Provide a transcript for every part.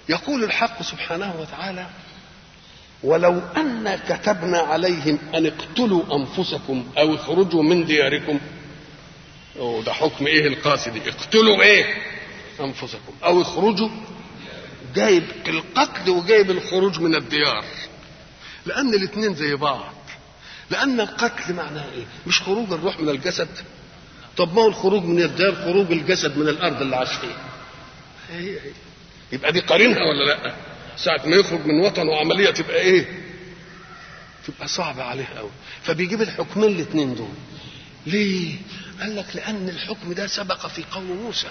يقول الحق سبحانه وتعالى ولو أن كتبنا عليهم أن اقتلوا أنفسكم أو اخرجوا من دياركم أوه ده حكم إيه القاسي دي اقتلوا إيه أنفسكم أو اخرجوا جايب القتل وجايب الخروج من الديار لأن الاثنين زي بعض لأن القتل معناه إيه مش خروج الروح من الجسد طب ما هو الخروج من الديار خروج الجسد من الأرض اللي عاش فيها هي هي يبقى دي قارنها ولا لا ساعة ما يخرج من وطن وعملية تبقى ايه تبقى صعبة عليه قوي فبيجيب الحكمين الاثنين دول ليه قال لك لأن الحكم ده سبق في قوم موسى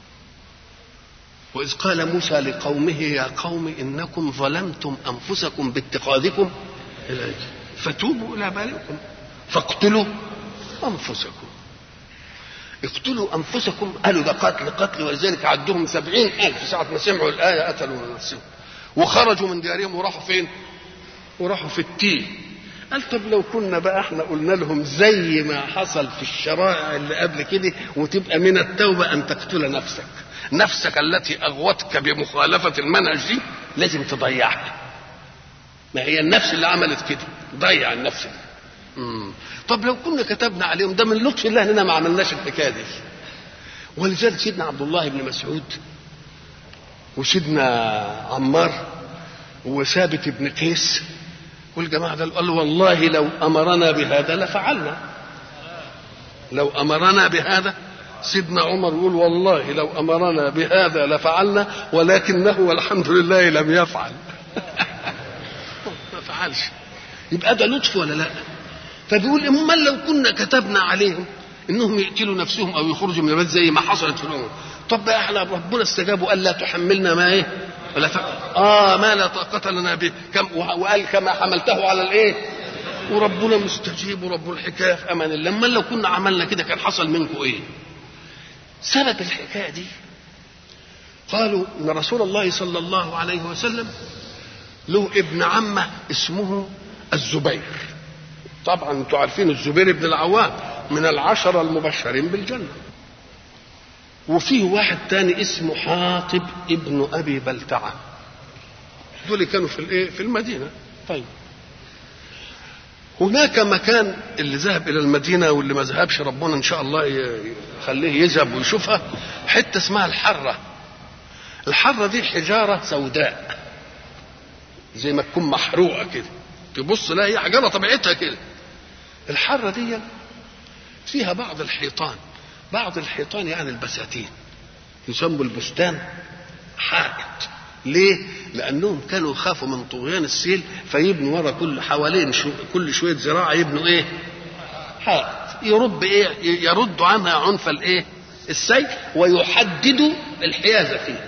وإذ قال موسى لقومه يا قوم إنكم ظلمتم أنفسكم باتخاذكم العجل فتوبوا إلى بارئكم فاقتلوا أنفسكم اقتلوا أنفسكم قالوا ده قتل قتل ولذلك عدهم سبعين ألف ساعة ما سمعوا الآية قتلوا نفسهم وخرجوا من ديارهم وراحوا فين وراحوا في التيه قال طب لو كنا بقى احنا قلنا لهم زي ما حصل في الشرائع اللي قبل كده وتبقى من التوبة أن تقتل نفسك نفسك التي أغوتك بمخالفة المنهج دي لازم تضيعها ما هي النفس اللي عملت كده ضيع النفس دي مم. طب لو كنا كتبنا عليهم ده من لطف الله اننا ما عملناش الحكايه دي ولذلك سيدنا عبد الله بن مسعود وسيدنا عمار وثابت بن قيس والجماعه ده قالوا والله لو امرنا بهذا لفعلنا لو امرنا بهذا سيدنا عمر يقول والله لو امرنا بهذا لفعلنا ولكنه والحمد لله لم يفعل ما فعلش يبقى ده لطف ولا لا فبيقول امال لو كنا كتبنا عليهم انهم يقتلوا نفسهم او يخرجوا من البلد زي ما حصلت في الامم طب بقى احنا ربنا استجاب وقال لا تحملنا ما ايه ولا ف... اه ما لا طاقه لنا به كم وقال كما حملته على الايه وربنا مستجيب ورب الحكايه في امان الله امال لو كنا عملنا كده كان حصل منكم ايه سبب الحكايه دي قالوا ان رسول الله صلى الله عليه وسلم له ابن عمه اسمه الزبير طبعا انتوا عارفين الزبير بن العوام من العشرة المبشرين بالجنة وفيه واحد تاني اسمه حاطب ابن ابي بلتعة دول كانوا في الايه في المدينة طيب هناك مكان اللي ذهب الى المدينة واللي ما ذهبش ربنا ان شاء الله يخليه يذهب ويشوفها حتة اسمها الحرة الحرة دي حجارة سوداء زي ما تكون محروقة كده تبص لا هي حجارة طبيعتها كده الحرة دي فيها بعض الحيطان بعض الحيطان يعني البساتين يسموا البستان حائط ليه؟ لأنهم كانوا يخافوا من طغيان السيل فيبنوا ورا كل حوالين شو كل شوية زراعة يبنوا إيه؟ حائط يرد إيه؟ يرد عنها عنف الإيه؟ السيل ويحددوا الحيازة فيه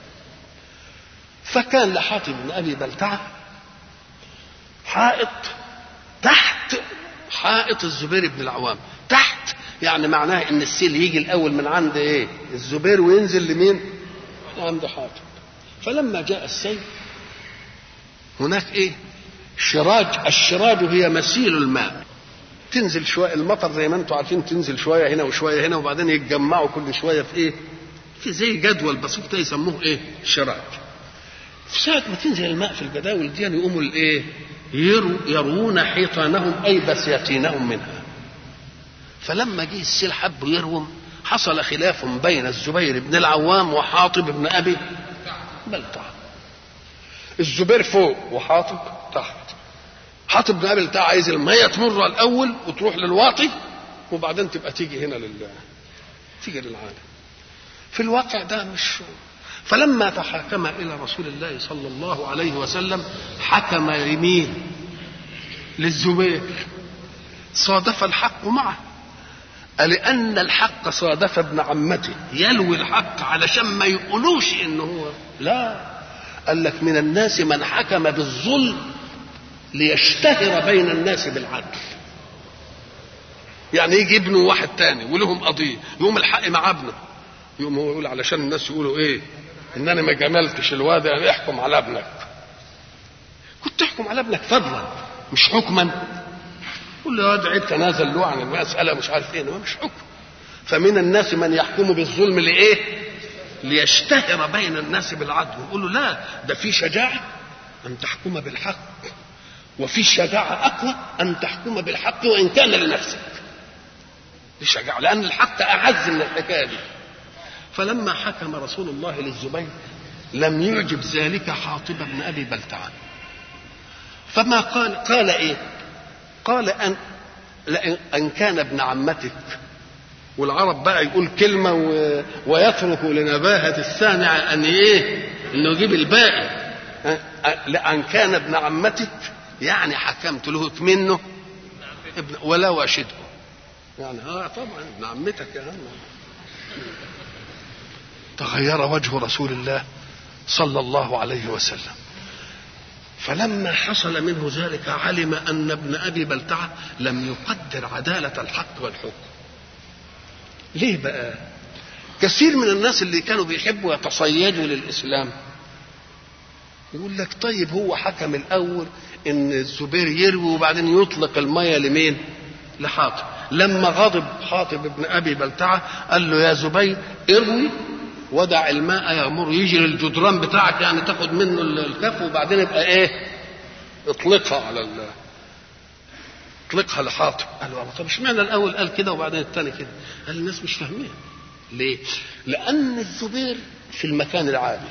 فكان لحاتم بن أبي بلتعة حائط تحت حائط الزبير بن العوام تحت يعني معناه ان السيل يجي الاول من عند ايه الزبير وينزل لمين عند حاتم فلما جاء السيل هناك ايه شراج الشراج هي مسيل الماء تنزل شويه المطر زي ما انتم عارفين تنزل شويه هنا وشويه هنا وبعدين يتجمعوا كل شويه في ايه في زي جدول بسيط كده يسموه ايه شراج في ساعة ما تنزل الماء في الجداول دي يقوموا الايه يرو يروون حيطانهم اي بساتينهم منها فلما جه السيل حب يروم حصل خلاف بين الزبير بن العوام وحاطب بن ابي بلتع الزبير فوق وحاطب تحت حاطب بن ابي بلتع عايز الميه تمر الاول وتروح للواطي وبعدين تبقى تيجي هنا لل تيجي للعالم في الواقع ده مش فلما تحاكم الى رسول الله صلى الله عليه وسلم حكم يمين للزبير صادف الحق معه لأن الحق صادف ابن عمته يلوي الحق علشان ما يقولوش إنه هو لا قال لك من الناس من حكم بالظلم ليشتهر بين الناس بالعدل يعني يجي ابنه واحد تاني ولهم قضية يقوم الحق مع ابنه يقوم هو يقول علشان الناس يقولوا ايه ان انا ما جملتش الواد يعني احكم على ابنك كنت تحكم على ابنك فضلا مش حكما قول له يا عيب تنازل له عن المسألة مش عارف ايه انما مش حكم فمن الناس من يحكم بالظلم لايه ليشتهر بين الناس بالعدل يقول له لا ده في شجاعة أن تحكم بالحق وفي شجاعة أقوى أن تحكم بالحق وإن كان لنفسك دي شجاعة لأن الحق أعز من الحكاية دي فلما حكم رسول الله للزبير لم يعجب ذلك حاطب بن أبي بلتعان فما قال قال إيه قال أن لأن أن كان ابن عمتك والعرب بقى يقول كلمة و... ويترك لنباهة السامع أن إيه إنه يجيب الباقي لأن كان ابن عمتك يعني حكمت له منه ابن ولا واشده يعني اه طبعا ابن عمتك يا هم تغير وجه رسول الله صلى الله عليه وسلم فلما حصل منه ذلك علم ان ابن ابي بلتعه لم يقدر عداله الحق والحكم ليه بقى كثير من الناس اللي كانوا بيحبوا يتصيدوا للاسلام يقول لك طيب هو حكم الاول ان الزبير يروي وبعدين يطلق الميه لمين لحاطب لما غضب حاطب ابن ابي بلتعه قال له يا زبير اروي ودع الماء يغمر يجري الجدران بتاعك يعني تاخد منه الكف وبعدين يبقى ايه اطلقها على ال اطلقها لحاطب قال له طب اشمعنى الاول قال كده وبعدين الثاني كده قال الناس مش فاهمين ليه لان الزبير في المكان العالي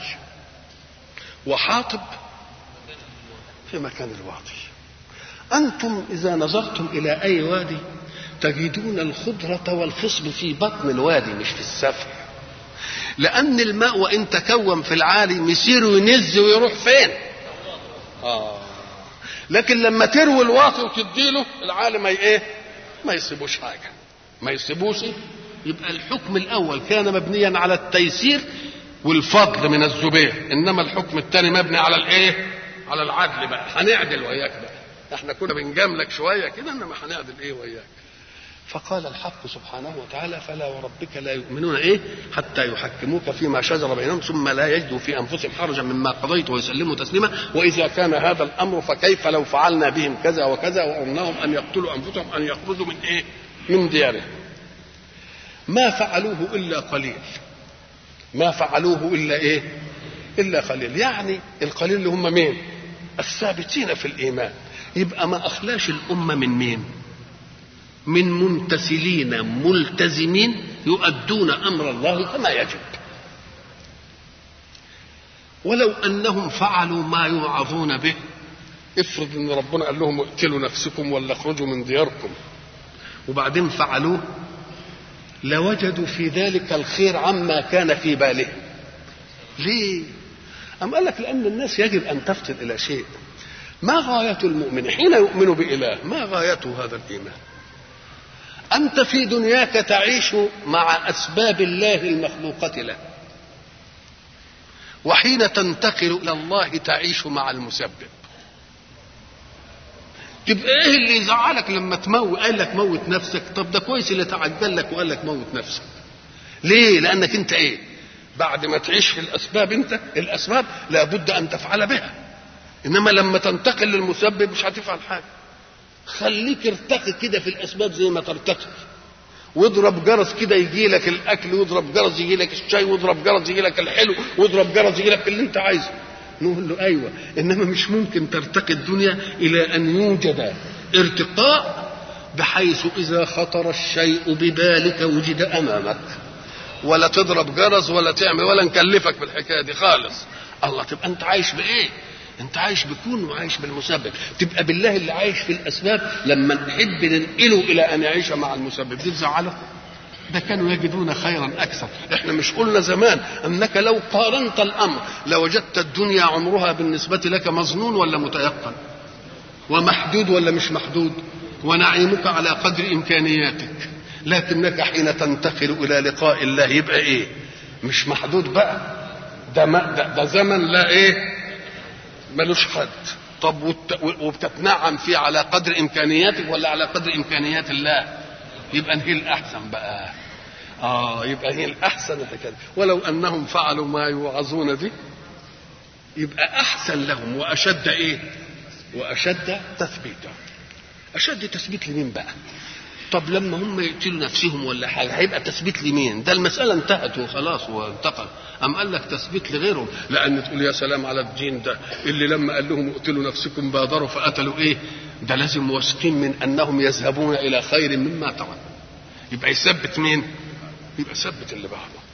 وحاطب في مكان الواطي أنتم إذا نظرتم إلى أي وادي تجدون الخضرة والخصب في بطن الوادي مش في السفح لأن الماء وإن تكون في العالي مسير وينز ويروح فين آه. لكن لما تروي الواطي وتديله العالي ما ايه ما يصيبوش حاجة ما يصيبوش يبقى الحكم الأول كان مبنيا على التيسير والفضل من الزبير انما الحكم الثاني مبني على الايه على العدل بقى هنعدل وياك بقى احنا كنا بنجاملك شويه كده انما هنعدل ايه وياك فقال الحق سبحانه وتعالى فلا وربك لا يؤمنون ايه حتى يحكموك فيما شجر بينهم ثم لا يجدوا في انفسهم حرجا مما قضيت ويسلموا تسليما واذا كان هذا الامر فكيف لو فعلنا بهم كذا وكذا وامرناهم ان يقتلوا انفسهم ان يخرجوا من ايه من ديارهم ما فعلوه الا قليل ما فعلوه الا ايه الا قليل يعني القليل اللي هم مين الثابتين في الايمان يبقى ما اخلاش الامه من مين من منتسلين ملتزمين يؤدون امر الله كما يجب ولو انهم فعلوا ما يوعظون به افرض ان ربنا قال لهم اقتلوا نفسكم ولا اخرجوا من دياركم وبعدين فعلوه لوجدوا في ذلك الخير عما كان في بالهم ليه أم قال لك لأن الناس يجب أن تفطن إلى شيء ما غاية المؤمن حين يؤمن بإله ما غايته هذا الإيمان أنت في دنياك تعيش مع أسباب الله المخلوقة له وحين تنتقل إلى الله تعيش مع المسبب تبقى ايه اللي يزعلك لما تموت قال لك موت نفسك طب ده كويس اللي تعجل لك وقال لك موت نفسك ليه لانك انت ايه بعد ما تعيش في الاسباب انت الاسباب لابد ان تفعل بها انما لما تنتقل للمسبب مش هتفعل حاجه خليك ارتقي كده في الاسباب زي ما ترتقي واضرب جرس كده يجي لك الاكل واضرب جرس يجي لك الشاي واضرب جرس يجي لك الحلو واضرب جرس يجي لك اللي انت عايزه نقول له ايوه انما مش ممكن ترتقي الدنيا الى ان يوجد ارتقاء بحيث اذا خطر الشيء ببالك وجد امامك ولا تضرب جرس ولا تعمل ولا نكلفك بالحكايه دي خالص الله تبقى انت عايش بايه انت عايش بكون وعايش بالمسبب تبقى بالله اللي عايش في الاسباب لما نحب ننقله الى ان يعيش مع المسبب دي تزعله ده كانوا يجدون خيرا اكثر احنا مش قلنا زمان انك لو قارنت الامر لوجدت الدنيا عمرها بالنسبه لك مظنون ولا متيقن ومحدود ولا مش محدود ونعيمك على قدر امكانياتك لكنك حين تنتقل الى لقاء الله يبقى ايه مش محدود بقى ده, ما ده, ده زمن لا ايه ملوش حد طب وت... وبتتنعم فيه على قدر امكانياتك ولا على قدر امكانيات الله يبقى هي الاحسن بقى اه يبقى هي الاحسن الحكايه ولو انهم فعلوا ما يوعظون به يبقى احسن لهم واشد ايه واشد تثبيتا اشد تثبيت لمين بقى طب لما هم يقتلوا نفسهم ولا حاجه هيبقى تثبيت لمين؟ ده المساله انتهت وخلاص وانتقل أم قال لك تثبيت لغيرهم لأن تقول يا سلام على الدين ده اللي لما قال لهم اقتلوا نفسكم بادروا فقتلوا إيه ده لازم واثقين من أنهم يذهبون إلى خير مما تركوا يبقى يثبت مين يبقى يثبت اللي بعده